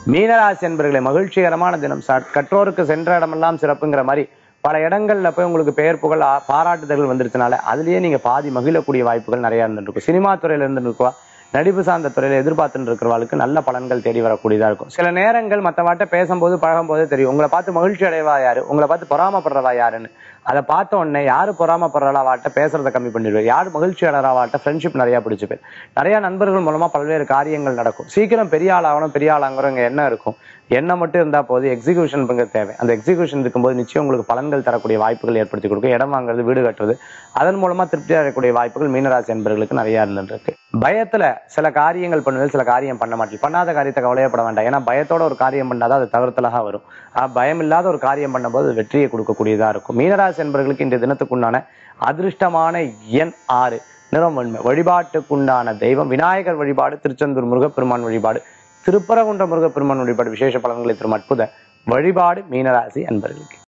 மீனராசி என்பர்களை மகிழ்ச்சிகரமான தினம் ச- கற்றோருக்கு சென்ற இடமெல்லாம் சிறப்புங்கிற மாதிரி பல இடங்கள்ல போய் உங்களுக்கு பெயர் புகழ் ஆ- பாராட்டுதல்கள் வந்துருச்சனால அதுலயே நீங்க பாதி மகிழக்கூடிய வாய்ப்புகள் நிறைய இருந்துருக்கும் சினிமா துறையில இருந்து இருக்கா நடிப்பு சார்ந்த துறையில எதிர்பார்த்துட்டு இருக்கிறவர்களுக்கு நல்ல பலன்கள் தேடி வரக்கூடியதா இருக்கும் சில நேரங்கள் மற்றவாட்ட பேசும்போது பழகும்போது தெரியும் உங்களை பார்த்து மகிழ்ச்சி அடைவா யாரு உங்களை பார்த்து பொறாமப்படுறவா யாருன்னு அதை பார்த்த உடனே யாரு பொறாமப்படுறா வாட்ட பேசுறதை கம்மி பண்ணிடுவார் யார் மகிழ்ச்சி அடைறா வாட்ட ஃப்ரெண்ட்ஷிப் நிறைய பிடிச்சு பேர் நிறைய நண்பர்கள் மூலமா பல்வேறு காரியங்கள் நடக்கும் சீக்கிரம் பெரிய ஆளாகணும் பெரிய ஆளாங்கிறவங்க என்ன இருக்கும் எண்ணம் மட்டும் இருந்தா போது எக்ஸிகியூஷன் தேவை அந்த எக்ஸிகியூஷன் இருக்கும்போது நிச்சயம் உங்களுக்கு பலன்கள் தரக்கூடிய வாய்ப்புகள் ஏற்படுத்தி கொடுக்கும் இடம் வாங்குறது வீடு கட்டுறது அதன் மூலமா திருப்தி அடையக்கூடிய வாய்ப்புகள் மீனராசி என்பவர்களுக்கு நிறைய இருந்துட்டு இருக்கு பயத்துல சில காரியங்கள் பண்ணுவது சில காரியம் பண்ண மாட்டேன் பண்ணாத காரியத்தை கவலையப்பட வேண்டாம் ஏன்னா பயத்தோட ஒரு காரியம் பண்ணாதான் அது தவிர்த்தலாக வரும் ஆஹ் பயம் இல்லாத ஒரு காரியம் பண்ணும்போது அது வெற்றியை கொடுக்கக்கூடியதா இருக்கும் மீனராசி என்பவர்களுக்கு இன்றைய தினத்துக்குண்டான அதிர்ஷ்டமான எண் ஆறு நிறம் வெண்மை வழிபாட்டுக்குண்டான தெய்வம் விநாயகர் வழிபாடு திருச்செந்தூர் முருகப்பெருமான் வழிபாடு திருப்பரங்குன்ற முருகப்பெருமான் வழிபாடு விசேஷ பலன்களை தரும் அற்புத வழிபாடு மீனராசி அன்பர்களுக்கு